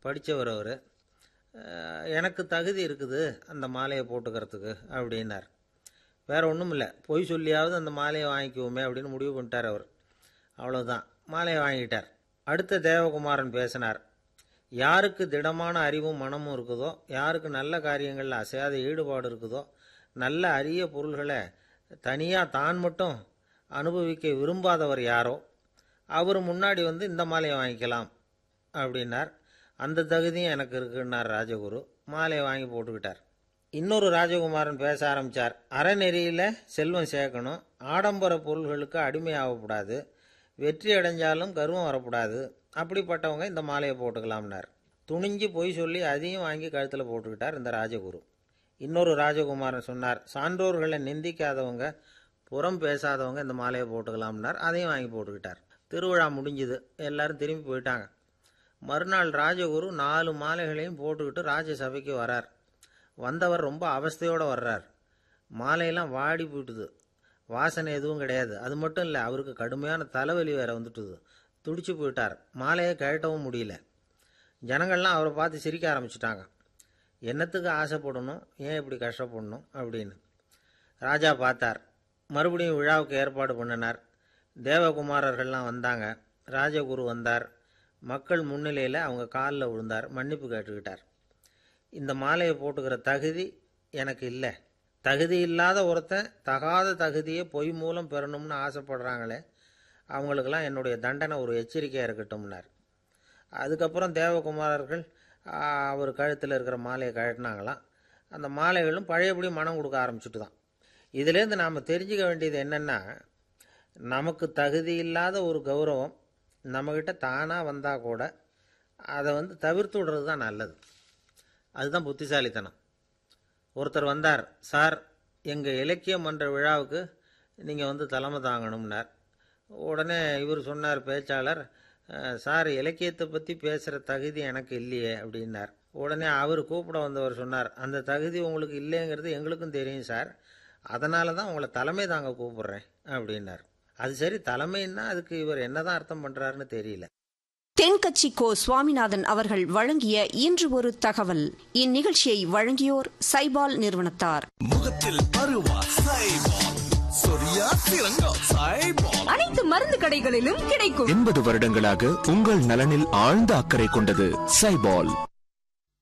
படித்தவர் அவர் எனக்கு தகுதி இருக்குது அந்த மாலையை போட்டுக்கிறதுக்கு அப்படின்னார் வேற ஒன்றும் இல்லை பொய் சொல்லியாவது அந்த மாலையை வாங்கிக்குவோமே அப்படின்னு முடிவு பண்ணிட்டார் அவர் அவ்வளோதான் மாலையை வாங்கிட்டார் அடுத்த தேவகுமாரன் பேசினார் யாருக்கு திடமான அறிவும் மனமும் இருக்குதோ யாருக்கு நல்ல காரியங்களில் அசையாத ஈடுபாடு இருக்குதோ நல்ல அரிய பொருள்களை தனியாக தான் மட்டும் அனுபவிக்க விரும்பாதவர் யாரோ அவர் முன்னாடி வந்து இந்த மாலையை வாங்கிக்கலாம் அப்படின்னார் அந்த தகுதியும் எனக்கு இருக்குன்னார் ராஜகுரு மாலையை வாங்கி போட்டுக்கிட்டார் இன்னொரு ராஜகுமாரன் பேச ஆரம்பித்தார் அறநெறியில் செல்வம் சேர்க்கணும் ஆடம்பர பொருள்களுக்கு அடிமையாகக்கூடாது வெற்றி அடைஞ்சாலும் கர்வம் வரக்கூடாது அப்படிப்பட்டவங்க இந்த மாலையை போட்டுக்கலாம்னார் துணிஞ்சு பொய் சொல்லி அதையும் வாங்கி கழுத்தில் போட்டுக்கிட்டார் இந்த ராஜகுரு இன்னொரு ராஜகுமாரன் சொன்னார் சான்றோர்களை நிந்திக்காதவங்க புறம் பேசாதவங்க இந்த மாலையை போட்டுக்கலாம்னார் அதையும் வாங்கி போட்டுக்கிட்டார் திருவிழா முடிஞ்சுது எல்லாரும் திரும்பி போயிட்டாங்க மறுநாள் ராஜகுரு நாலு மாலைகளையும் போட்டுக்கிட்டு ராஜசபைக்கு வரார் வந்தவர் ரொம்ப அவஸ்தையோடு வர்றார் மாலையெல்லாம் வாடி போயிட்டுது வாசனை எதுவும் கிடையாது அது மட்டும் இல்லை அவருக்கு கடுமையான தலைவலி வேற வந்துட்டுது துடிச்சு போயிட்டார் மாலையை கழட்டவும் முடியல ஜனங்கள்லாம் அவரை பார்த்து சிரிக்க ஆரம்பிச்சிட்டாங்க என்னத்துக்கு ஆசைப்படணும் ஏன் இப்படி கஷ்டப்படணும் அப்படின்னு ராஜா பார்த்தார் மறுபடியும் விழாவுக்கு ஏற்பாடு பண்ணினார் தேவகுமாரர்கள்லாம் வந்தாங்க ராஜகுரு வந்தார் மக்கள் முன்னிலையில் அவங்க காலில் விழுந்தார் மன்னிப்பு கேட்டுக்கிட்டார் இந்த மாலையை போட்டுக்கிற தகுதி எனக்கு இல்லை தகுதி இல்லாத ஒருத்தன் தகாத தகுதியை பொய் மூலம் பெறணும்னு ஆசைப்படுறாங்களே அவங்களுக்கெல்லாம் என்னுடைய தண்டனை ஒரு எச்சரிக்கையாக இருக்கட்டும்னார் அதுக்கப்புறம் தேவகுமாரர்கள் ஆ, அவர் கழுத்தில் இருக்கிற மாலையை கழட்டினாங்களாம் அந்த மாலைகளும் பழையபடி மனம் கொடுக்க ஆரம்பிச்சுட்டு தான் இதுலேருந்து நாம் தெரிஞ்சுக்க வேண்டியது என்னென்னா நமக்கு தகுதி இல்லாத ஒரு கௌரவம் நம்மக்கிட்ட தானாக வந்தால் கூட அதை வந்து தவிர்த்து விடுறது தான் நல்லது அதுதான் புத்திசாலித்தனம் ஒருத்தர் வந்தார் சார் எங்கள் இலக்கிய மன்ற விழாவுக்கு நீங்கள் வந்து தலைமை தாங்கணும்னார் உடனே இவர் சொன்னார் பேச்சாளர் "அஹ், சார் இலக்கியத்தை பற்றி பேசுகிற தகுதி எனக்கு இல்லையே அப்படின்னார் உடனே அவர் கூப்பிட வந்தவர் சொன்னார் அந்த தகுதி உங்களுக்கு இல்லைங்கிறது எங்களுக்கும் தெரியும் சார் அதனால தான் உங்களை தலைமை தாங்க கூப்பிடுறேன் அப்படின்னார் அது சரி தலைமைன்னா அதுக்கு இவர் என்னதான் அர்த்தம் பண்ணுறாருன்னு தெரியல தென்கட்சி கோ சுவாமிநாதன் அவர்கள் வழங்கிய இன்று ஒரு தகவல் இந்நிகழ்ச்சியை வழங்கியோர் சைபால் நிறுவனத்தார் முகத்தில் பருவா சைபால் சொரியா சிறங்கா சைபால் அனைத்து மருந்து கடைகளிலும் கிடைக்கும் எண்பது வருடங்களாக உங்கள் நலனில் ஆழ்ந்த அக்கறை கொண்டது சைபால்